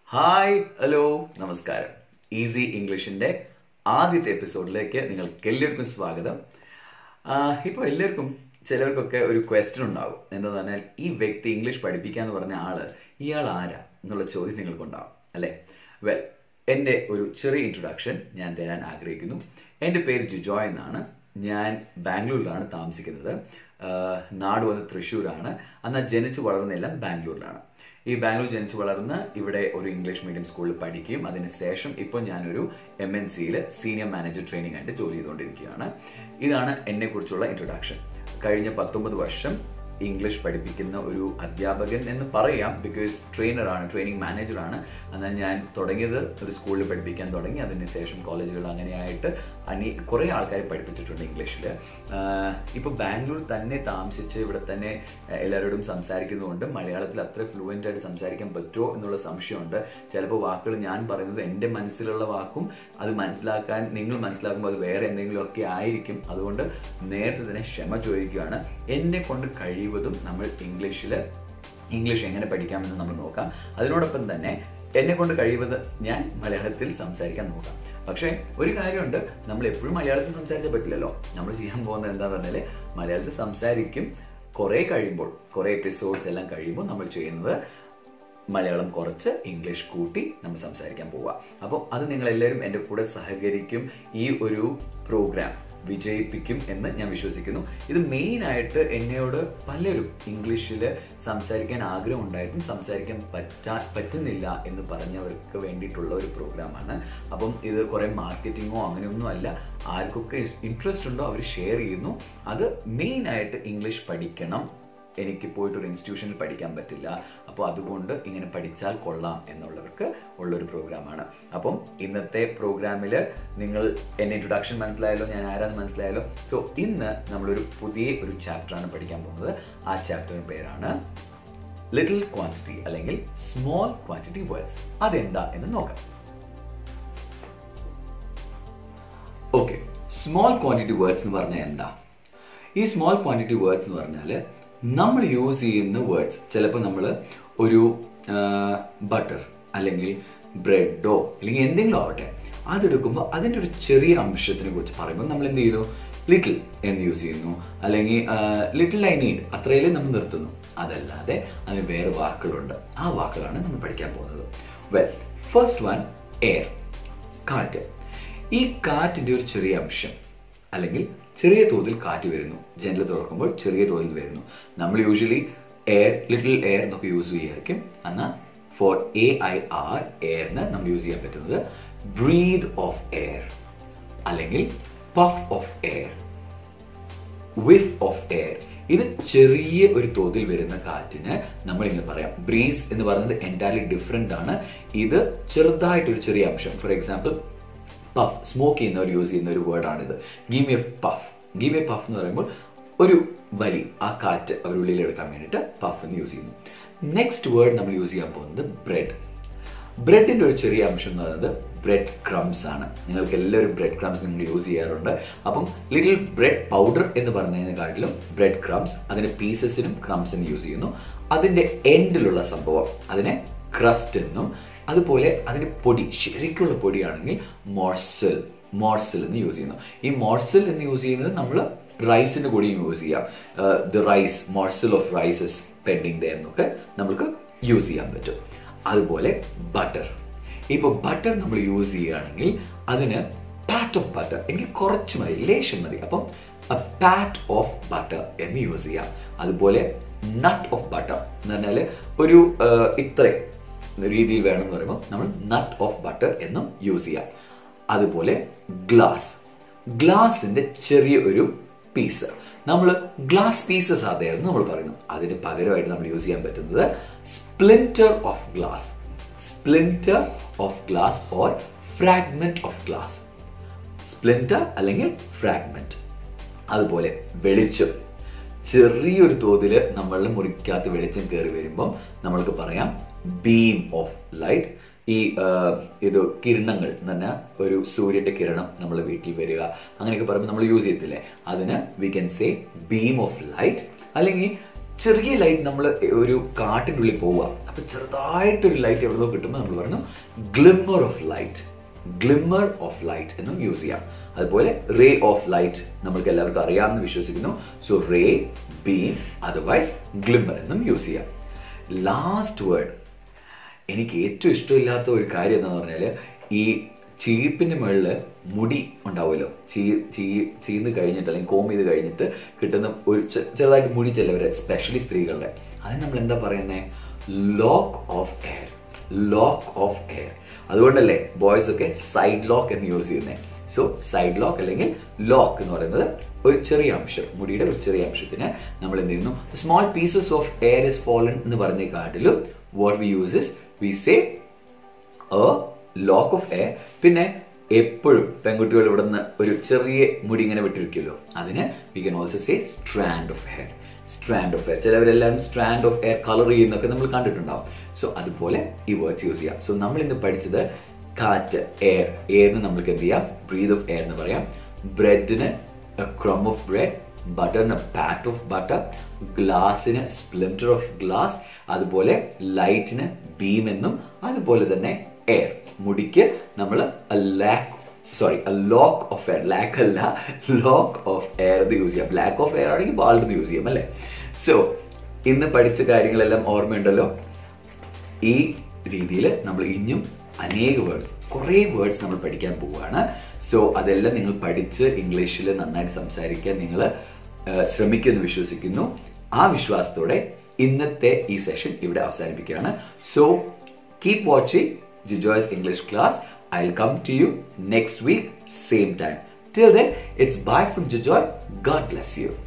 hi hello നമസ്കാരം easy ഇംഗ്ലീഷിന്റെ ആദ്യത്തെ എപ്പിസോഡിലേക്ക് നിങ്ങൾക്ക് എല്ലാവർക്കും സ്വാഗതം ഇപ്പോൾ എല്ലാവർക്കും ചിലർക്കൊക്കെ ഒരു ക്വസ്റ്റ്യൻ ഉണ്ടാവും എന്താ പറഞ്ഞാൽ ഈ വ്യക്തി ഇംഗ്ലീഷ് പഠിപ്പിക്കാന്ന് പറഞ്ഞ ആള് ഇയാൾ ആരാ എന്നുള്ള ചോദ്യം നിങ്ങൾക്കുണ്ടാവും അല്ലേ വെൽ എൻ്റെ ഒരു ചെറിയ ഇൻട്രൊഡക്ഷൻ ഞാൻ തരാൻ ആഗ്രഹിക്കുന്നു എൻ്റെ പേര് ജുജോയ് എന്നാണ് ഞാൻ ബാംഗ്ലൂരിലാണ് താമസിക്കുന്നത് ആഹ് നാട് വന്ന് തൃശ്ശൂരാണ് എന്നാൽ ജനിച്ചു വളർന്നെല്ലാം ബാംഗ്ലൂരിലാണ് ഈ ബാംഗ്ലൂർ ജനിച്ചു വളർന്ന് ഇവിടെ ഒരു ഇംഗ്ലീഷ് മീഡിയം സ്കൂളിൽ പഠിക്കുകയും അതിനുശേഷം ഇപ്പോൾ ഞാനൊരു എം എൻ സിയിൽ സീനിയർ മാനേജർ ട്രെയിനിങ് ആയിട്ട് ജോലി ചെയ്തുകൊണ്ടിരിക്കുകയാണ് ഇതാണ് എന്നെക്കുറിച്ചുള്ള ഇൻട്രൊഡക്ഷൻ കഴിഞ്ഞ പത്തൊമ്പത് വർഷം ഇംഗ്ലീഷ് പഠിപ്പിക്കുന്ന ഒരു അധ്യാപകൻ എന്ന് പറയാം ബിക്കോസ് ട്രെയിനറാണ് ട്രെയിനിങ് മാനേജറാണ് എന്നാൽ ഞാൻ തുടങ്ങിയത് ഒരു സ്കൂളിൽ പഠിപ്പിക്കാൻ തുടങ്ങി അതിനുശേഷം കോളേജുകൾ അങ്ങനെയായിട്ട് അനി കുറേ ആൾക്കാരെ പഠിപ്പിച്ചിട്ടുണ്ട് ഇംഗ്ലീഷിൽ ഇപ്പോൾ ബാംഗ്ലൂർ തന്നെ താമസിച്ച് ഇവിടെ തന്നെ ആഹ് എല്ലാവരോടും സംസാരിക്കുന്നതുകൊണ്ട് മലയാളത്തിൽ അത്ര ഫ്ലുവൻ്റ് ആയിട്ട് സംസാരിക്കാൻ പറ്റുമോ എന്നുള്ള സംശയമുണ്ട് ചിലപ്പോൾ വാക്കുകൾ ഞാൻ പറയുന്നത് എൻ്റെ മനസ്സിലുള്ള വാക്കും അത് മനസ്സിലാക്കാൻ നിങ്ങൾ മനസ്സിലാക്കുമ്പോൾ അത് വേറെ എന്തെങ്കിലുമൊക്കെ ആയിരിക്കും അതുകൊണ്ട് നേരത്തെ തന്നെ ക്ഷമ ചോദിക്കുകയാണ് എന്നെ കൊണ്ട് കഴിവതും നമ്മൾ ഇംഗ്ലീഷിൽ ഇംഗ്ലീഷ് എങ്ങനെ പഠിക്കാമെന്ന് നമ്മൾ നോക്കാം അതിനോടൊപ്പം തന്നെ എന്നെ കൊണ്ട് കഴിവത് ഞാൻ മലയാളത്തിൽ സംസാരിക്കാൻ നോക്കാം പക്ഷേ ഒരു കാര്യമുണ്ട് നമ്മൾ എപ്പോഴും മലയാളത്തിൽ സംസാരിച്ചാൽ പറ്റില്ലല്ലോ നമ്മൾ ചെയ്യാൻ പോകുന്നത് എന്താണെന്ന് പറഞ്ഞാൽ മലയാളത്തിൽ സംസാരിക്കും കുറേ കഴിയുമ്പോൾ കുറേ എപ്പിസോഡ്സ് എല്ലാം കഴിയുമ്പോൾ നമ്മൾ ചെയ്യുന്നത് മലയാളം കുറച്ച് ഇംഗ്ലീഷ് കൂട്ടി നമ്മൾ സംസാരിക്കാൻ പോവുക അപ്പോൾ അത് നിങ്ങൾ എല്ലാവരും എൻ്റെ കൂടെ സഹകരിക്കും ഈ ഒരു പ്രോഗ്രാം വിജയിപ്പിക്കും എന്ന് ഞാൻ വിശ്വസിക്കുന്നു ഇത് മെയിൻ ആയിട്ട് എന്നോട് പലരും ഇംഗ്ലീഷിൽ സംസാരിക്കാൻ ആഗ്രഹം ഉണ്ടായിട്ടും സംസാരിക്കാൻ പറ്റാ പറ്റുന്നില്ല എന്ന് പറഞ്ഞവർക്ക് വേണ്ടിയിട്ടുള്ള ഒരു പ്രോഗ്രാമാണ് അപ്പം ഇത് കുറേ മാർക്കറ്റിങ്ങോ അങ്ങനെയൊന്നും അല്ല ആർക്കൊക്കെ ഇൻട്രസ്റ്റ് ഉണ്ടോ അവർ ഷെയർ ചെയ്യുന്നു അത് മെയിൻ ആയിട്ട് ഇംഗ്ലീഷ് പഠിക്കണം എനിക്ക് പോയിട്ട് ഒരു ഇൻസ്റ്റിറ്റ്യൂഷനിൽ പഠിക്കാൻ പറ്റില്ല അപ്പോൾ അതുകൊണ്ട് ഇങ്ങനെ പഠിച്ചാൽ കൊള്ളാം എന്നുള്ളവർക്ക് ഉള്ളൊരു പ്രോഗ്രാമാണ് അപ്പം ഇന്നത്തെ പ്രോഗ്രാമിൽ നിങ്ങൾ എന്നെ ഇൻട്രൊഡക്ഷൻ മനസ്സിലായല്ലോ ഞാൻ ആരാന്ന് മനസ്സിലായല്ലോ സോ ഇന്ന് നമ്മളൊരു പുതിയ ഒരു ചാപ്റ്ററാണ് പഠിക്കാൻ പോകുന്നത് ആ ചാപ്റ്ററിന് പേരാണ് ലിറ്റിൽ ക്വാണ്ടിറ്റി അല്ലെങ്കിൽ സ്മോൾ ക്വാണ്ടിറ്റി വേർഡ്സ് അതെന്താ എന്ന് നോക്കാം ഓക്കെ സ്മോൾ ക്വാണ്ടിറ്റി വേർഡ്സ് എന്ന് പറഞ്ഞാൽ എന്താ ഈ സ്മോൾ ക്വാണ്ടിറ്റി വേർഡ്സ് എന്ന് പറഞ്ഞാൽ നമ്മൾ യൂസ് ചെയ്യുന്ന വേർഡ്സ് ചിലപ്പോൾ നമ്മൾ ഒരു ബട്ടർ അല്ലെങ്കിൽ ബ്രെഡോ അല്ലെങ്കിൽ എന്തെങ്കിലും ആവട്ടെ അതെടുക്കുമ്പോൾ അതിൻ്റെ ഒരു ചെറിയ അംശത്തിനെ കുറിച്ച് പറയുമ്പോൾ നമ്മൾ എന്ത് ചെയ്യുന്നു ലിറ്റിൽ എന്ന് യൂസ് ചെയ്യുന്നു അല്ലെങ്കിൽ ലിറ്റിൽ ഐ നീഡ് അത്രയിലേ നമ്മൾ നിർത്തുന്നു അതല്ലാതെ അതിന് വേറെ വാക്കുകളുണ്ട് ആ വാക്കുകളാണ് നമ്മൾ പഠിക്കാൻ പോകുന്നത് വെൽ ഫസ്റ്റ് വൺ എയർ കാറ്റ് ഈ കാറ്റിൻ്റെ ഒരു ചെറിയ അംശം അല്ലെങ്കിൽ ചെറിയ തോതിൽ കാറ്റ് വരുന്നു ജനൽ തുറക്കുമ്പോൾ ചെറിയ തോതിൽ വരുന്നു നമ്മൾ യൂഷ്വലി എയർ ലിറ്റിൽ എയർ എന്നൊക്കെ യൂസ് ചെയ്യായിരിക്കും എന്നാൽ ഫോർ എ ഐ ആർ എയറിന് നമ്മൾ യൂസ് ചെയ്യാൻ പറ്റുന്നത് ബ്രീത് ഓഫ് എയർ അല്ലെങ്കിൽ puff of air whiff of air ഇത് ചെറിയ ഒരു തോതിൽ വരുന്ന കാറ്റിന് നമ്മൾ ഇങ്ങനെ പറയാം ബ്രീസ് എന്ന് പറയുന്നത് എൻറ്റയർലി ഡിഫറെൻ്റ് ആണ് ഇത് ചെറുതായിട്ടൊരു ചെറിയ അംശം ഫോർ എക്സാമ്പിൾ പഫ് സ്മോക്ക് ചെയ്യുന്നവർ യൂസ് ചെയ്യുന്ന ഒരു വേർഡാണിത് give a puff give a puff എന്ന് പറയുമ്പോൾ ഒരു വലി ആ കാറ്റ് അവർ ഉള്ളിൽ എടുക്കാൻ വേണ്ടിയിട്ട് പഫ് എന്ന് യൂസ് ചെയ്യുന്നു നെക്സ്റ്റ് വേർഡ് നമ്മൾ യൂസ് ചെയ്യാൻ പോകുന്നത് ബ്രെഡ് ബ്രെഡിന്റെ ഒരു ചെറിയ അംശം എന്ന് പറയുന്നത് ബ്രെഡ് ക്രംസ് ആണ് നിങ്ങൾക്ക് എല്ലാവരും ബ്രെഡ് ക്രംസ് നിങ്ങൾ യൂസ് ചെയ്യാറുണ്ട് അപ്പം ലിറ്റിൽ ബ്രെഡ് പൗഡർ എന്ന് പറഞ്ഞതിനെക്കാട്ടിലും ബ്രെഡ് ക്രംസ് അതിന്റെ പീസസിനും ക്രംസിനും യൂസ് ചെയ്യുന്നു അതിന്റെ എൻഡിലുള്ള സംഭവം അതിനെ ക്രസ്റ്റ് എന്നും അതുപോലെ അതിന് പൊടി ശരിക്കുള്ള പൊടിയാണെങ്കിൽ മോർസൽ മോർസൽ എന്ന് യൂസ് ചെയ്യുന്നു ഈ മോർസൽ എന്ന് യൂസ് ചെയ്യുന്നത് നമ്മൾ റൈസിന്റെ കൂടെയും യൂസ് ചെയ്യാം the rice morsel of rices pending ദേ എന്നൊക്കെ നമുക്ക് യൂസ് ചെയ്യാൻ പറ്റും അതുപോലെ ബട്ടർ ഇപ്പോൾ ബട്ടർ നമ്മൾ യൂസ് ചെയ്യുകയാണെങ്കിൽ അതിന് പാറ്റ് ഓഫ് ബട്ടർ എനിക്ക് കുറച്ച് മതി ലേശം മതി അപ്പം പാറ്റ് ഓഫ് ബട്ടർ എന്ന് യൂസ് ചെയ്യാം അതുപോലെ നട്ട് ഓഫ് ബട്ടർ എന്ന് പറഞ്ഞാൽ ഒരു ഇത്രയും രീതിയിൽ വേണം എന്ന് പറയുമ്പോൾ നമ്മൾ നട്ട് ഓഫ് ബട്ടർ എന്നും യൂസ് ചെയ്യാം അതുപോലെ ഗ്ലാസ് ഗ്ലാസിന്റെ ചെറിയ ഒരു പീസ് നമ്മൾ ഗ്ലാസ് പീസസ് അതായിരുന്നു നമ്മൾ പറയുന്നു അതിന് പകരമായിട്ട് നമ്മൾ യൂസ് ചെയ്യാൻ പറ്റുന്നത് splinter of glass splinter of glass or fragment of glass splinter അല്ലെങ്കിൽ ഫ്രാഗ്മെന്റ് അതുപോലെ വെളിച്ചം ചെറിയൊരു തോതിൽ നമ്മളുടെ മുറിക്കകത്ത് വെളിച്ചം കയറി വരുമ്പം നമ്മൾക്ക് പറയാം ബീം ഓഫ് ലൈറ്റ് ഈ ഇത് കിരണങ്ങൾ എന്ന് പറഞ്ഞാൽ ഒരു സൂര്യന്റെ കിരണം നമ്മൾ വീട്ടിൽ വരിക അങ്ങനെയൊക്കെ പറയുമ്പോൾ നമ്മൾ യൂസ് ചെയ്യത്തില്ലേ അതിന് we can say beam of light അല്ലെങ്കിൽ ചെറിയ ലൈറ്റ് നമ്മൾ ഒരു കാട്ടിൻ്റെ ഉള്ളിൽ പോവുക അപ്പൊ ചെറുതായിട്ടൊരു ലൈറ്റ് എവിടെ നിന്നോ കിട്ടുമ്പോൾ നമ്മൾ പറഞ്ഞു glimmer of light glimmer of light എന്നും യൂസ് ചെയ്യാം അതുപോലെ റേ ഓഫ് ലൈറ്റ് നമ്മൾക്ക് എല്ലാവർക്കും അറിയാമെന്ന് വിശ്വസിക്കുന്നു so ray beam otherwise glimmer എന്നും യൂസ് ചെയ്യാം ലാസ്റ്റ് വേർഡ് എനിക്ക് ഏറ്റവും ഇഷ്ടമില്ലാത്ത ഒരു കാര്യം എന്താണെന്ന് പറഞ്ഞാൽ ഈ ചീപ്പിന്റെ മുകളിൽ മുടി ഉണ്ടാവുമല്ലോ ചീ ചീ ചീന്ന് കഴിഞ്ഞിട്ട് അല്ലെങ്കിൽ കോം ചെയ്ത് കഴിഞ്ഞിട്ട് കിട്ടുന്ന ഒരു ചെ- ചെറുതായിട്ട് മുടി ചിലവരെ സ്പെഷ്യലി സ്ത്രീകളുടെ അതിന് നമ്മൾ എന്താ പറയുന്നത് lock of air lock of air അതുകൊണ്ടല്ലേ ബോയ്സ് ഒക്കെ സൈഡ് ലോക്ക് എന്ന് യൂസ് ചെയ്യുന്നത് സോ സൈഡ് ലോക്ക് അല്ലെങ്കിൽ ലോക്ക് എന്ന് പറയുന്നത് ഒരു ചെറിയ അംശം മുടിയുടെ ഒരു ചെറിയ അംശത്തിന് നമ്മൾ എന്ത് ചെയ്യുന്നു small pieces of air is fallen എന്ന് പറഞ്ഞേക്കാട്ടിലും what we use is we say a lock of air പിന്നെ എപ്പോഴും പെൺകുട്ടികൾ ഇവിടെ നിന്ന് ഒരു ചെറിയ മുടി ഇങ്ങനെ വിട്ടിരിക്കുമല്ലോ അതിന് we can also say strand of hair strand of hair ചിലവരെല്ലാവരും സ്ട്രാൻഡ് ഓഫ് എയർ കളർ ചെയ്യുന്നൊക്കെ നമ്മൾ കണ്ടിട്ടുണ്ടാവും സോ അതുപോലെ ഈ വേർഡ്സ് യൂസ് ചെയ്യാം സോ നമ്മൾ ഇന്ന് പഠിച്ചത് കാറ്റ് എയർ എയറിന് നമ്മൾക്ക് എന്ത് ചെയ്യാം ബ്രീത് ഓഫ് എയർ എന്ന് പറയാം ബ്രെഡിന് ക്രം ഓഫ് ബ്രെഡ് ബട്ടറിന് പാറ്റ് ഓഫ് ബട്ടർ ഗ്ലാസിന് സ്പ്ലിൻറ്റർ ഓഫ് ഗ്ലാസ് അതുപോലെ ലൈറ്റിന് ബീം എന്നും അതുപോലെ തന്നെ എയർ മുടിക്ക് നമ്മൾ lack sorry lock of air lack അല്ല ലോക്ക് ഓഫ് എയർ എന്ന് യൂസ് ചെയ്യാം ബ്ലാക്ക് ഓഫ് എയർ ആണെങ്കിൽ ബാൾഡ് യൂസ് ചെയ്യാം അല്ലേ സോ ഇന്ന് പഠിച്ച കാര്യങ്ങളെല്ലാം ഓർമ്മയുണ്ടല്ലോ ഈ രീതിയിൽ നമ്മൾ ഇനിയും അനേക വേർഡ് കുറേ വേർഡ്സ് നമ്മൾ പഠിക്കാൻ പോവുകയാണ് സോ അതെല്ലാം നിങ്ങൾ പഠിച്ച് ഇംഗ്ലീഷിൽ നന്നായിട്ട് സംസാരിക്കാൻ നിങ്ങൾ ശ്രമിക്കുമെന്ന് വിശ്വസിക്കുന്നു ആ വിശ്വാസത്തോടെ ഇന്നത്തെ ഈ സെഷൻ ഇവിടെ അവസാനിപ്പിക്കുകയാണ് so keep watching Jijoy's English class I will come to you next week same time till then it's bye from Jijoy God bless U